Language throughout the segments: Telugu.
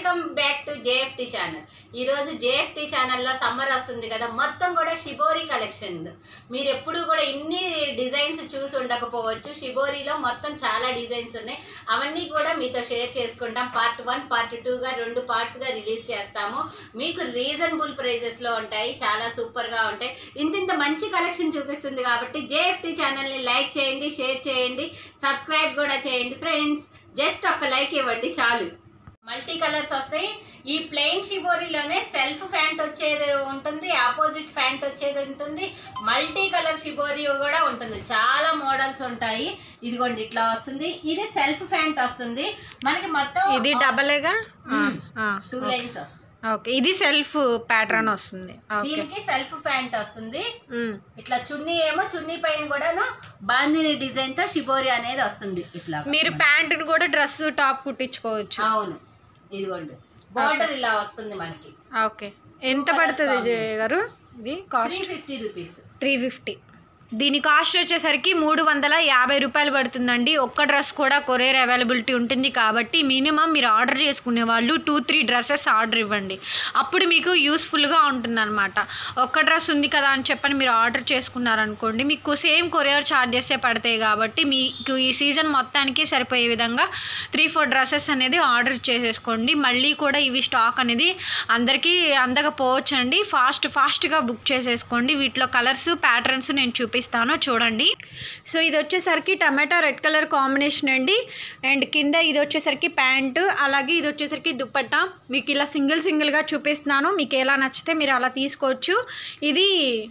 Welcome back to JFT channel ఈరోజు జేఎఫ్టీ ఛానల్లో సమ్మర్ వస్తుంది కదా మొత్తం కూడా షిబోరి కలెక్షన్ మీరు ఎప్పుడు కూడా ఇన్ని డిజైన్స్ చూసి ఉండకపోవచ్చు షిబోరిలో మొత్తం చాలా డిజైన్స్ ఉన్నాయి అవన్నీ కూడా మీతో షేర్ చేసుకుంటాం పార్ట్ వన్ పార్ట్ టూగా రెండు పార్ట్స్గా రిలీజ్ చేస్తాము మీకు రీజనబుల్ ప్రైజెస్లో ఉంటాయి చాలా సూపర్గా ఉంటాయి ఇంత ఇంత మంచి కలెక్షన్ చూపిస్తుంది కాబట్టి జేఎఫ్టీ ఛానల్ని లైక్ చేయండి షేర్ చేయండి సబ్స్క్రైబ్ కూడా చేయండి ఫ్రెండ్స్ జస్ట్ ఒక లైక్ ఇవ్వండి చాలు మల్టీ కలర్స్ వస్తాయి ఈ ప్లెయిన్ షిబోరిలోనే సెల్ఫ్ ఫ్యాంట్ వచ్చేది ఉంటుంది ఆపోజిట్ ఫ్యాంట్ వచ్చేది ఉంటుంది మల్టీ కలర్ షిబోరి కూడా ఉంటుంది చాలా మోడల్స్ ఉంటాయి ఇదిగోండి ఇట్లా వస్తుంది ఇది సెల్ఫ్ ఫ్యాంట్ వస్తుంది మనకి మొత్తం ఇది డబలేగా మ్మ్. టూ లైన్స్ వస్తాయి ఓకే ఇది సెల్ఫ్ ప్యాటర్న్ వస్తుంది ఓకే దీనికి సెల్ఫ్ ప్యాంట్ వస్తుంది ఇట్లా చున్నీ ఏమో చున్నీ పైన కూడాను బాందిని డిజైన్ తో షిబోరి అనేది వస్తుంది ఇట్లా మీరు ప్యాంటుని కూడా డ్రెస్ టాప్ కుట్టించుకోవచ్చు అవును ఇదిగోండి బార్డర్ ఇలా వస్తుంది మనకి ఓకే ఎంత పడుతుంది జయ గారు ఇది three cost fifty rupees three fifty దీని కాస్ట్ వచ్చేసరికి మూడు వందల యాభై రూపాయలు పడుతుందండి ఒక్క డ్రెస్ కూడా కొరియర్ అవైలబిలిటీ ఉంటుంది కాబట్టి మినిమం మీరు ఆర్డర్ చేసుకునే వాళ్ళు టూ త్రీ డ్రెస్సెస్ ఆర్డర్ ఇవ్వండి అప్పుడు మీకు యూస్ఫుల్గా ఉంటుందన్నమాట ఒక్క డ్రెస్ ఉంది కదా అని చెప్పని మీరు ఆర్డర్ చేసుకున్నారనుకోండి మీకు సేమ్ కొరియర్ ఛార్జెసే పడతాయి కాబట్టి మీకు ఈ సీజన్ మొత్తానికి సరిపోయే విధంగా త్రీ ఫోర్ డ్రెస్సెస్ అనేది ఆర్డర్ చేసేసుకోండి మళ్ళీ కూడా ఇవి స్టాక్ అనేది అందరికీ అందకపోవచ్చండి ఫాస్ట్ ఫాస్ట్గా బుక్ చేసేసుకోండి వీటిలో కలర్స్ ప్యాటర్న్స్ నేను చూపిస్తాను చూడండి సో ఇది వచ్చేసరికి టమాటా రెడ్ కలర్ కాంబినేషన్ అండి అండ్ కింద ఇది వచ్చేసరికి ప్యాంటు అలాగే ఇది వచ్చేసరికి దుప్పట్టా మీకు ఇలా సింగిల్ సింగిల్గా చూపిస్తున్నాను మీకు ఎలా నచ్చితే మీరు అలా తీసుకోవచ్చు ఇది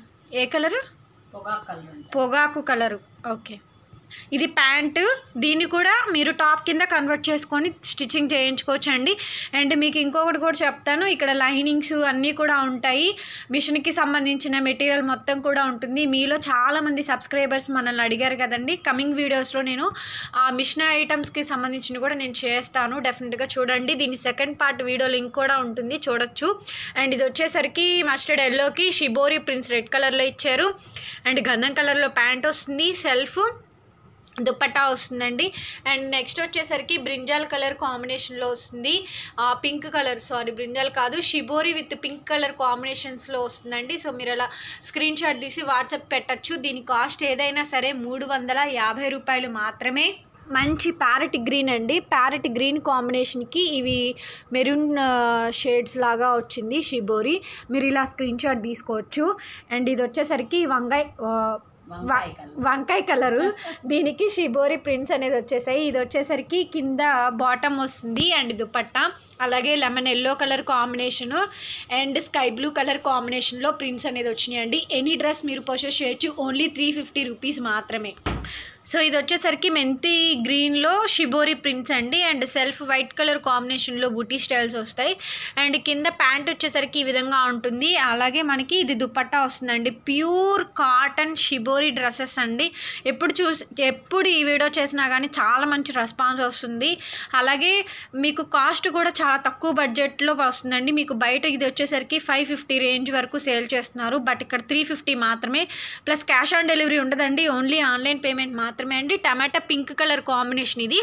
ఏ కలరు పొగాకు కలర్ ఉంటుంది పొగాకు కలరు ఓకే ఇది ప్యాంటు దీన్ని కూడా మీరు టాప్ కింద కన్వర్ట్ చేసుకొని స్టిచ్చింగ్ చేయించుకోవచ్చు అండి అండ్ మీకు ఇంకొకటి కూడా చెప్తాను ఇక్కడ లైనింగ్స్ అన్నీ కూడా ఉంటాయి మిషన్కి సంబంధించిన మెటీరియల్ మొత్తం కూడా ఉంటుంది మీలో చాలామంది సబ్స్క్రైబర్స్ మనల్ని అడిగారు కదండి కమింగ్ వీడియోస్లో నేను ఆ మిషన్ ఐటమ్స్కి సంబంధించిన కూడా నేను చేస్తాను డెఫినెట్గా చూడండి దీని సెకండ్ పార్ట్ వీడియో లింక్ కూడా ఉంటుంది చూడొచ్చు అండ్ ఇది వచ్చేసరికి మస్టర్డ్ ఎల్లోకి షిబోరి ప్రింట్స్ రెడ్ కలర్లో ఇచ్చారు అండ్ గంధం కలర్లో ప్యాంట్ వస్తుంది సెల్ఫ్ దుప్పట్టా వస్తుందండి అండ్ నెక్స్ట్ వచ్చేసరికి బ్రింజాల్ కలర్ కాంబినేషన్లో వస్తుంది ఆ, పింక్ కలర్ సారీ బ్రింజాల్ కాదు షిబోరి విత్ పింక్ కలర్ కాంబినేషన్స్లో వస్తుందండి సో మీరు అలా స్క్రీన్ షాట్ తీసి వాట్సాప్ పెట్టచ్చు దీని కాస్ట్ ఏదైనా సరే మూడు వందల యాభై రూపాయలు మాత్రమే మంచి ప్యారెట్ గ్రీన్ అండి ప్యారెట్ గ్రీన్ కాంబినేషన్కి ఇవి మెరూన్ షేడ్స్ లాగా వచ్చింది షిబోరి మీరు ఇలా స్క్రీన్ షాట్ తీసుకోవచ్చు అండ్ ఇది వచ్చేసరికి వంకాయ ఆ, వంకాయ కలర్ వంకాయ కలరు దీనికి షిబోరి ప్రింట్స్ అనేది వచ్చేసాయి ఇది వచ్చేసరికి కింద బాటమ్ వస్తుంది అండ్ దుపట్టా అలాగే lemon yellow colour combination and sky blue colour కాంబినేషన్లో ప్రింట్స్ అనేది వచ్చినాయండి ఎనీ డ్రెస్ మీరు పర్చేస్ చేయొచ్చు ఓన్లీ త్రీ ఫిఫ్టీ రూపీస్ మాత్రమే సో ఇది వచ్చేసరికి మెంతి గ్రీన్లో షిబోరి ప్రింట్స్ అండి అండ్ సెల్ఫ్ వైట్ కలర్ కాంబినేషన్లో బూటీ స్టైల్స్ వస్తాయి అండ్ కింద ప్యాంట్ వచ్చేసరికి ఈ విధంగా ఉంటుంది అలాగే మనకి ఇది దుపట్టా వస్తుందండి ప్యూర్ కాటన్ షిబోరి డ్రెస్సెస్ అండి ఎప్పుడు చూసి ఎప్పుడు ఈ వీడియో చేసినా కానీ చాలా మంచి రెస్పాన్స్ వస్తుంది అలాగే మీకు కాస్ట్ కూడా చాలా తక్కువ బడ్జెట్లో వస్తుందండి మీకు బయట ఇది వచ్చేసరికి ఫైవ్ ఫిఫ్టీ రేంజ్ వరకు సేల్ చేస్తున్నారు బట్ ఇక్కడ త్రీ ఫిఫ్టీ మాత్రమే ప్లస్ క్యాష్ ఆన్ డెలివరీ ఉండదండి ఓన్లీ ఆన్లైన్ పేమెంట్ మాత్రమే అండి టమాటా పింక్ కలర్ కాంబినేషన్ ఇది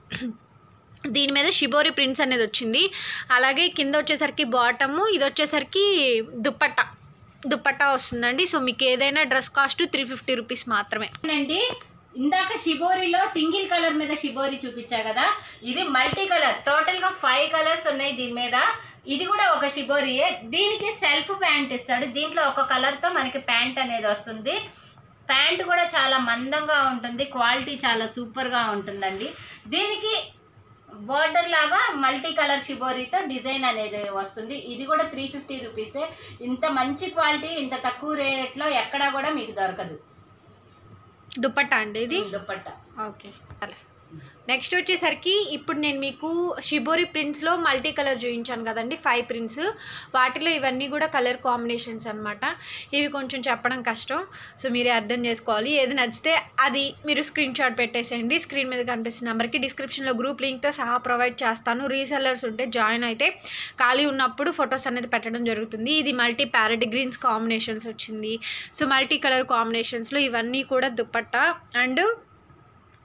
దీని మీద షిబోరి ప్రింట్స్ అనేది వచ్చింది అలాగే కింద వచ్చేసరికి బాటము ఇది వచ్చేసరికి దుప్పట్టా దుప్పట్టా వస్తుందండి సో మీకు ఏదైనా dress cost three fifty rupees మాత్రమే అండి ఇందాక షిబోరిలో సింగిల్ కలర్ మీద షిబోరి చూపించా కదా ఇది మల్టీ కలర్ టోటల్ గా ఫైవ్ కలర్స్ ఉన్నాయి దీని మీద ఇది కూడా ఒక షిబోరియే దీనికి సెల్ఫ్ ప్యాంట్ ఇస్తాడు దీంట్లో ఒక కలర్ తో మనకి ప్యాంట్ అనేది వస్తుంది ప్యాంట్ కూడా చాలా మందంగా ఉంటుంది క్వాలిటీ చాలా సూపర్ గా ఉంటుందండి దీనికి బోర్డర్ లాగా మల్టీ కలర్ షిబోరీతో డిజైన్ అనేది వస్తుంది ఇది కూడా త్రీ ఫిఫ్టీ రూపీసే ఇంత మంచి క్వాలిటీ ఇంత తక్కువ రేట్లో ఎక్కడా కూడా మీకు దొరకదు దుప్పట్టా అండి ఇది దుప్పట్టా ఓకే నెక్స్ట్ వచ్చేసరికి ఇప్పుడు నేను మీకు షిబోరి ప్రింట్స్లో మల్టీ కలర్ చూపించాను కదండి ఫైవ్ ప్రింట్స్ వాటిలో ఇవన్నీ కూడా కలర్ కాంబినేషన్స్ అనమాట ఇవి కొంచెం చెప్పడం కష్టం సో మీరే అర్థం చేసుకోవాలి ఏది నచ్చితే అది మీరు స్క్రీన్ షాట్ పెట్టేసేయండి స్క్రీన్ మీద కనిపిస్తున్న నెంబర్కి డిస్క్రిప్షన్లో గ్రూప్ లింక్తో సహా ప్రొవైడ్ చేస్తాను రీసెల్లర్స్ ఉంటే జాయిన్ అయితే ఖాళీ ఉన్నప్పుడు ఫొటోస్ అనేది పెట్టడం జరుగుతుంది ఇది మల్టీ ప్యారెట్ గ్రీన్స్ కాంబినేషన్స్ వచ్చింది సో మల్టీ కలర్ కాంబినేషన్స్లో ఇవన్నీ కూడా dupatta and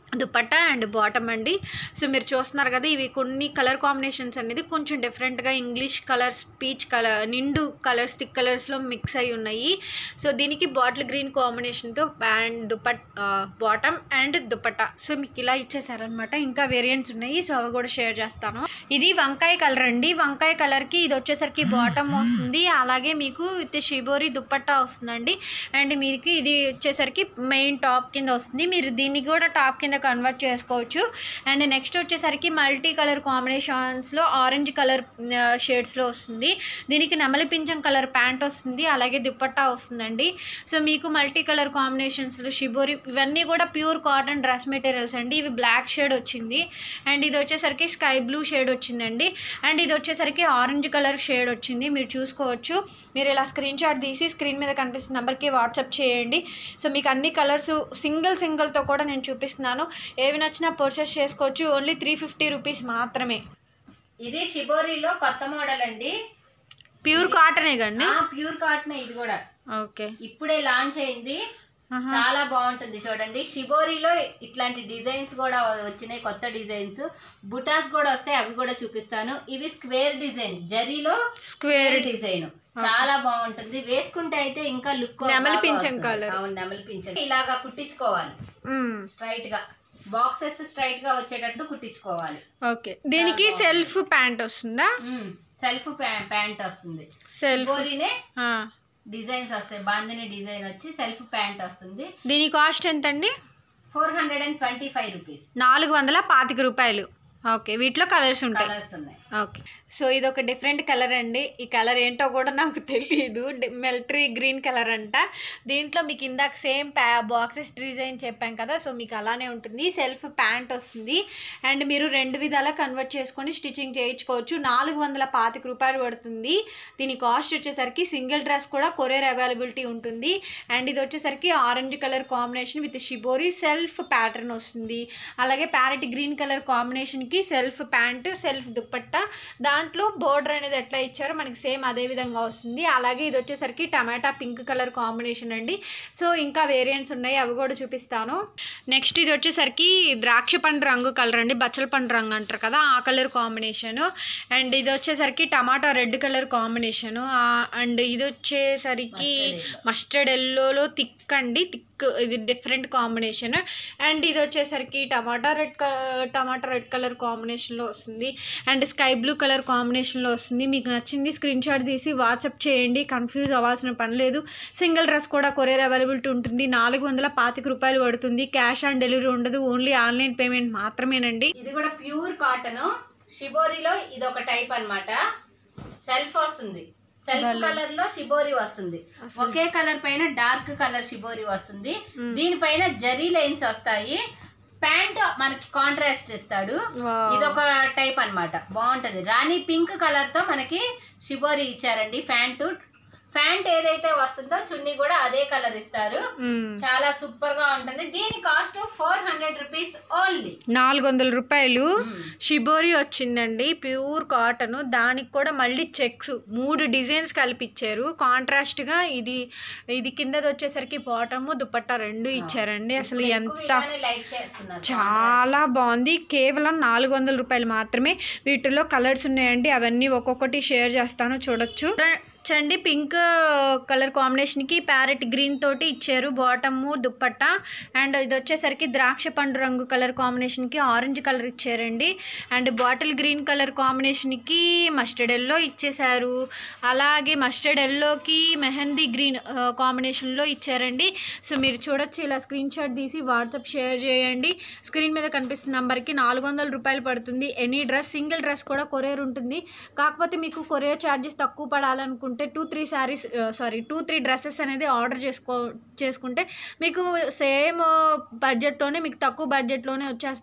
dupatta and bottom అండి సో మీరు చూస్తున్నారు కదా ఇవి కొన్ని కలర్ కాంబినేషన్స్ అనేది కొంచెం డిఫరెంట్గా ఇంగ్లీష్ కలర్స్ పీచ్ కలర్ నిండు కలర్స్ థిక్ కలర్స్లో మిక్స్ అయి ఉన్నాయి సో దీనికి బాటిల్ గ్రీన్ కాంబినేషన్తో and dupatta bottom and dupatta so మీకు ఇలా ఇచ్చేసారనమాట ఇంకా వేరియంట్స్ ఉన్నాయి సో అవి కూడా షేర్ చేస్తాను ఇది వంకాయ కలర్ అండి వంకాయ కలర్కి ఇది వచ్చేసరికి బాటమ్ వస్తుంది అలాగే మీకు విత్ షిబోరి దుపట్టా వస్తుందండి అండ్ మీకు ఇది వచ్చేసరికి మెయిన్ టాప్ కింద వస్తుంది మీరు దీన్ని కూడా టాప్ కింద కన్వర్ట్ చేసుకోవచ్చు అండ్ నెక్స్ట్ వచ్చేసరికి మల్టీ కలర్ కాంబినేషన్స్లో ఆరెంజ్ కలర్ షేడ్స్లో వస్తుంది దీనికి నెమలి పింఛం కలర్ ప్యాంట్ వస్తుంది అలాగే దుపట్టా వస్తుందండి సో మీకు మల్టీ కలర్ కాంబినేషన్స్లో షిబోరి ఇవన్నీ కూడా ప్యూర్ కాటన్ డ్రెస్ మెటీరియల్స్ అండి ఇవి బ్లాక్ షేడ్ వచ్చింది అండ్ ఇది వచ్చేసరికి స్కై బ్లూ షేడ్ వచ్చిందండి అండ్ ఇది వచ్చేసరికి ఆరెంజ్ కలర్ షేడ్ వచ్చింది మీరు చూసుకోవచ్చు మీరు ఇలా స్క్రీన్ షాట్ తీసి స్క్రీన్ మీద కనిపిస్తున్న నెంబర్కి వాట్సాప్ చేయండి సో మీకు అన్ని కలర్స్ సింగిల్ సింగిల్తో కూడా నేను చూపిస్తున్నాను ఏవి నచ్చినా పర్చేస్ చేసుకోవచ్చు ఓన్లీ త్రీ ఫిఫ్టీ రూపీస్ మాత్రమే ఇది షిబోరిలో కొత్త మోడల్ అండి ప్యూర్ కాటనే కండి ఆ ప్యూర్ కాటన్ ఇది కూడా ఓకే ఇప్పుడే లాంచ్ అయింది చాలా బాగుంటుంది చూడండి షిబోరిలో ఇట్లాంటి డిజైన్స్ కూడా వచ్చినాయి కొత్త డిజైన్స్ బుటాస్ కూడా వస్తాయి అవి కూడా చూపిస్తాను ఇవి స్క్వేర్ డిజైన్ జరీలో స్క్వేర్ డిజైన్ చాలా బాగుంటుంది వేసుకుంటే అయితే ఇంకా లుక్ నెమలి పింఛం colour. అవును నెమలి పింఛం ఇలాగా కుట్టించుకోవాలి స్ట్రైట్ గా బాక్సెస్ స్ట్రైట్ గా వచ్చేటట్టు కుట్టించుకోవాలి ఓకే దీనికి సెల్ఫ్ ప్యాంట్ వస్తుందా సెల్ఫ్ ప్యాంట్ వస్తుంది సెల్ఫ్ బోరీనే డిజైన్స్ వస్తాయి బాందిని డిజైన్ వచ్చి సెల్ఫ్ ప్యాంట్ వస్తుంది దీని కాస్ట్ ఎంతండి four hundred and twenty five rupees నాలుగు వందల పాతిక రూపాయలు ఓకే వీటిలో కలర్స్ ఉంటాయి కలర్స్ ఉన్నాయి ఓకే సో ఇది ఒక డిఫరెంట్ కలర్ అండి ఈ కలర్ ఏంటో కూడా నాకు తెలియదు మెల్ట్రీ గ్రీన్ కలర్ అంట దీంట్లో మీకు ఇందాక సేమ్ ప్యా బాక్సెస్ డిజైన్ చెప్పాం కదా సో మీకు అలానే ఉంటుంది సెల్ఫ్ ప్యాంట్ వస్తుంది అండ్ మీరు రెండు విధాలా కన్వర్ట్ చేసుకొని స్టిచ్చింగ్ చేయించుకోవచ్చు నాలుగు వందల పాతిక రూపాయలు పడుతుంది దీని కాస్ట్ వచ్చేసరికి సింగిల్ డ్రెస్ కూడా కొరియర్ అవైలబిలిటీ ఉంటుంది అండ్ ఇది వచ్చేసరికి orange colour combination with shibori self pattern వస్తుంది అలాగే ప్యారెట్ గ్రీన్ కలర్ కాంబినేషన్కి సెల్ఫ్ ప్యాంట్ సెల్ఫ్ దుప్పట్ట దాంట్లో బోర్డర్ అనేది ఎట్లా ఇచ్చారో మనకి సేమ్ అదే విధంగా వస్తుంది అలాగే ఇది వచ్చేసరికి టమాటా పింక్ కలర్ కాంబినేషన్ అండి సో ఇంకా వేరియంట్స్ ఉన్నాయి అవి కూడా చూపిస్తాను నెక్స్ట్ ఇది వచ్చేసరికి ద్రాక్ష పండు రంగు కలర్ అండి బచ్చల పండు రంగు అంటారు కదా ఆ కలర్ కాంబినేషన్ అండ్ ఇది వచ్చేసరికి టమాటా రెడ్ కలర్ కాంబినేషన్ అండ్ ఇది వచ్చేసరికి మస్టర్డ్ ఎల్లోలో థిక్ అండి థిక్ ఇది డిఫరెంట్ కాంబినేషన్ అండ్ ఇది వచ్చేసరికి టమాటా రెడ్ టమాటా రెడ్ కలర్ కాంబినేషన్లో వస్తుంది అండ్ స్కై బ్లూ కలర్ కాంబినేషన్లో వస్తుంది మీకు నచ్చింది స్క్రీన్ షాట్ తీసి వాట్సాప్ చేయండి కన్ఫ్యూజ్ అవ్వాల్సిన పని లేదు సింగిల్ డ్రెస్ కూడా కొరియర్ అవైలబిలిటీ ఉంటుంది నాలుగు వందల పాతిక రూపాయలు పడుతుంది క్యాష్ ఆన్ డెలివరీ ఉండదు ఓన్లీ ఆన్లైన్ పేమెంట్ మాత్రమేనండి ఇది కూడా ప్యూర్ కాటన్ షిబోరిలో ఇది ఒక టైప్ అన్నమాట సెల్ఫ్ వస్తుంది సెల్ఫ్ కలర్ లో షిబోరి వస్తుంది ఒకే కలర్ పైన డార్క్ కలర్ షిబోరి వస్తుంది దీనిపైన జరీ లైన్స్ వస్తాయి ప్యాంట్ మనకి కాంట్రాస్ట్ ఇస్తాడు ఇది ఒక టైప్ అన్నమాట బాగుంటది రాణి పింక్ కలర్ తో మనకి షిబోరి ఇచ్చారండి ప్యాంటు ప్యాంట్ ఏదైతే వస్తుందో చున్నీ కూడా అదే కలర్ ఇస్తారు మ్మ్. చాలా సూపర్ గా ఉంటుంది దీని cost four hundred rupees only నాలుగు వందల రూపాయలు షిబోరి వచ్చిందండి ప్యూర్ కాటన్ దానికి కూడా మళ్ళీ చెక్స్ మూడు డిజైన్స్ కలిపిచ్చారు కాంట్రాస్ట్గా ఇది ఇది కిందది వచ్చేసరికి బాటము దుపట్టా రెండు ఇచ్చారండి అసలు ఎంత లైక్ చేస్తున్నారు చాలా బాగుంది కేవలం నాలుగు వందల రూపాయలు మాత్రమే వీటిలో కలర్స్ ఉన్నాయండి అవన్నీ ఒక్కొక్కటి షేర్ చేస్తాను చూడొచ్చు చండి పింక్ కలర్ కాంబినేషన్కి ప్యారెట్ గ్రీన్ తోటి ఇచ్చారు బాటము దుప్పట్ట అండ్ ఇది వచ్చేసరికి ద్రాక్ష పండు రంగు కలర్ కాంబినేషన్కి ఆరెంజ్ కలర్ ఇచ్చారండి అండ్ బాటిల్ గ్రీన్ కలర్ కాంబినేషన్కి మస్టర్డ్ ఎల్లో ఇచ్చేశారు అలాగే మస్టర్డ్ ఎల్లోకి మెహందీ గ్రీన్ కాంబినేషన్లో ఇచ్చారండి సో మీరు చూడొచ్చు ఇలా స్క్రీన్ షాట్ తీసి వాట్సాప్ షేర్ చేయండి స్క్రీన్ మీద కనిపిస్తున్న నెంబర్కి నాలుగు వందల రూపాయలు పడుతుంది ఎనీ డ్రెస్ సింగిల్ డ్రెస్ కూడా కొరియర్ ఉంటుంది కాకపోతే మీకు కొరియర్ ఛార్జెస్ తక్కువ పడాలనుకుంటే two three saris sorry two three dresses అనేది ఆర్డర్ చేసుకో చేసుకుంటే మీకు సేమ్ బడ్జెట్లోనే మీకు తక్కువ బడ్జెట్లోనే వచ్చేస్తాయండి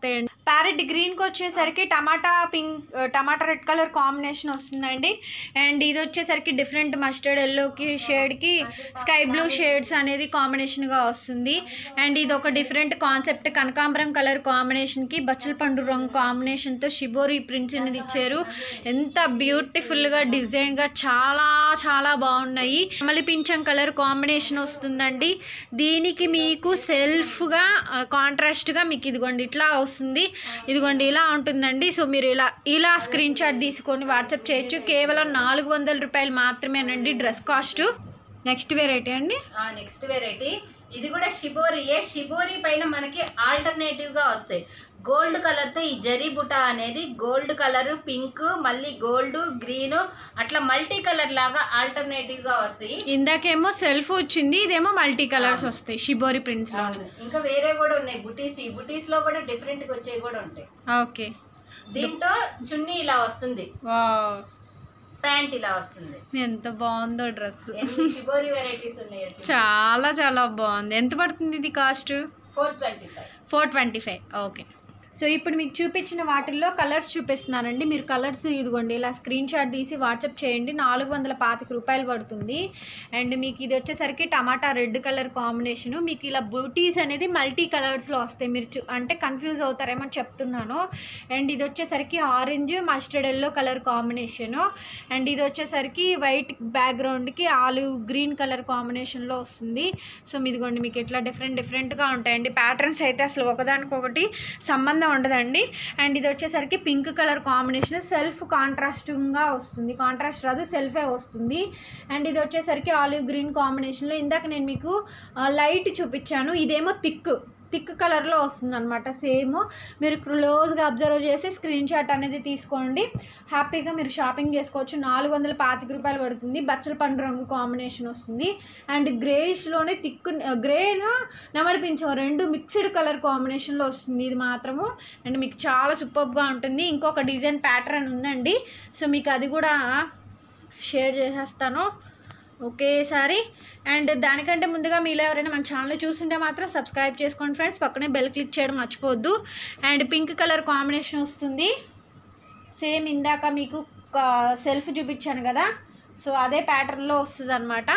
ప్యారెట్ గ్రీన్కి వచ్చేసరికి టమాటా పింక్ టమాటా రెడ్ కలర్ కాంబినేషన్ వస్తుందండి అండ్ ఇది వచ్చేసరికి డిఫరెంట్ మస్టర్డ్ ఎల్లోకి షేడ్కి స్కై బ్లూ షేడ్స్ అనేది కాంబినేషన్గా వస్తుంది అండ్ ఇది ఒక డిఫరెంట్ కాన్సెప్ట్ కనకాంబరం కలర్ కాంబినేషన్కి బచ్చల పండు రంగు కాంబినేషన్తో షిబోరి ప్రింట్స్ అనేది ఇచ్చారు ఎంత బ్యూటిఫుల్గా డిజైన్గా చాలా చాలా బాగున్నాయి మళ్ళీ పింఛం కలర్ కాంబినేషన్ వస్తుందండి దీనికి మీకు సెల్ఫ్గా కాంట్రాస్ట్గా మీకు ఇదిగోండి ఇట్లా వస్తుంది ఇదిగోండి ఇలా ఉంటుందండి సో మీరు ఇలా ఇలా స్క్రీన్ షాట్ తీసుకొని వాట్సాప్ చేయొచ్చు కేవలం నాలుగు వందల రూపాయలు మాత్రమేనండి డ్రెస్ కాస్ట్ నెక్స్ట్ వెరైటీ అండి నెక్స్ట్ వెరైటీ ఇది కూడా షిబోరియే షిబోరి పైన మనకి ఆల్టర్నేటివ్ గా వస్తాయి గోల్డ్ కలర్ తో ఈ జరీ బుటా అనేది గోల్డ్ కలర్ పింక్ మళ్ళీ గోల్డ్ గ్రీన్ అట్లా మల్టీ కలర్ లాగా ఆల్టర్నేటివ్ గా వస్తాయి ఇందాకేమో సెల్ఫ్ వచ్చింది ఇదేమో మల్టీ కలర్స్ వస్తాయి షిబోరి ప్రింట్స్లో అవును. ఇంకా వేరే కూడా ఉన్నాయి బుటీస్ ఈ బుటీస్ లో కూడా డిఫరెంట్ గా వచ్చేవి కూడా ఉంటాయి ఓకే దీంట్లో చున్నీ ఇలా వస్తుంది ప్యాంట్ ఇలా వస్తుంది ఎంత బాగుందో డ్రెస్ ఎన్ని షిబోరి వెరైటీస్ ఉన్నాయో చాలా చాలా బాగుంది ఎంత పడుతుంది ఇది cost four twenty five four twenty five okay so ఇప్పుడు మీకు చూపించిన వాటిల్లో కలర్స్ చూపిస్తున్నానండి మీరు కలర్స్ ఇదిగోండి ఇలా స్క్రీన్ షాట్ తీసి వాట్సాప్ చేయండి నాలుగు వందల పాతిక రూపాయలు పడుతుంది అండ్ మీకు ఇది వచ్చేసరికి టమాటా రెడ్ కలర్ కాంబినేషను మీకు ఇలా బూటీస్ అనేది మల్టీ కలర్స్లో వస్తాయి మీరు చూ అంటే కన్ఫ్యూజ్ అవుతారేమో అని చెప్తున్నాను అండ్ ఇది వచ్చేసరికి orange mustard yellow colour combination and ఇది వచ్చేసరికి వైట్ బ్యాక్గ్రౌండ్కి ఆలివ్ గ్రీన్ కలర్ కాంబినేషన్లో వస్తుంది సో ఇదిగోండి మీకు ఇట్లా డిఫరెంట్ డిఫరెంట్గా ఉంటాయండి ప్యాటర్న్స్ అయితే అసలు ఒకదానికొకటి సంబంధం ఉండదండి అండ్ ఇది వచ్చేసరికి పింక్ కలర్ కాంబినేషన్ సెల్ఫ్ కాంట్రాస్టింగ్గా వస్తుంది కాంట్రాస్ట్ రాదు సెల్ఫే వస్తుంది అండ్ ఇది వచ్చేసరికి ఆలివ్ గ్రీన్ కాంబినేషన్లో ఇందాక నేను మీకు లైట్ చూపించాను ఇదేమో థిక్ థిక్ కలర్లో వస్తుంది అనమాట సేమ్ మీరు క్లోజ్గా అబ్జర్వ్ చేసి స్క్రీన్ షాట్ అనేది తీసుకోండి హ్యాపీగా మీరు షాపింగ్ చేసుకోవచ్చు నాలుగు వందల పాతిక రూపాయలు పడుతుంది బచ్చల పండు రంగు కాంబినేషన్ వస్తుంది అండ్ గ్రేష్లోనే థిక్ గ్రేను నెమలి పింఛం రెండు మిక్స్డ్ కలర్ కాంబినేషన్లో వస్తుంది ఇది మాత్రము అండ్ మీకు చాలా సూపర్గా ఉంటుంది ఇంకొక డిజైన్ ప్యాటర్న్ ఉందండి సో మీకు అది కూడా షేర్ చేసేస్తాను ఒకేసారి అండ్ దానికంటే ముందుగా మీలో ఎవరైనా మన ఛానల్ చూస్తుంటే మాత్రం సబ్స్క్రైబ్ చేసుకోండి ఫ్రెండ్స్ పక్కనే బెల్ క్లిక్ చేయడం మర్చిపోవద్దు అండ్ పింక్ కలర్ కాంబినేషన్ వస్తుంది సేమ్ ఇందాక మీకు సెల్ఫ్ చూపించాను కదా సో అదే ప్యాటర్న్లో వస్తుంది అనమాట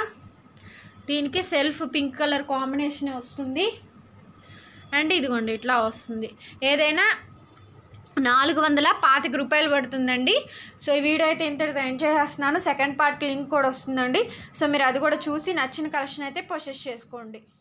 దీనికి సెల్ఫ్ పింక్ కలర్ కాంబినేషన్ వస్తుంది అండ్ ఇదిగోండి ఇట్లా వస్తుంది ఏదైనా నాలుగు వందల పాతిక రూపాయలు పడుతుందండి సో ఈ వీడియో అయితే ఇంతటితో ఎంజాయ్ చేస్తున్నాను సెకండ్ పార్ట్ లింక్ కూడా వస్తుందండి సో మీరు అది కూడా చూసి నచ్చిన కలెక్షన్ అయితే పర్చేస్ చేసుకోండి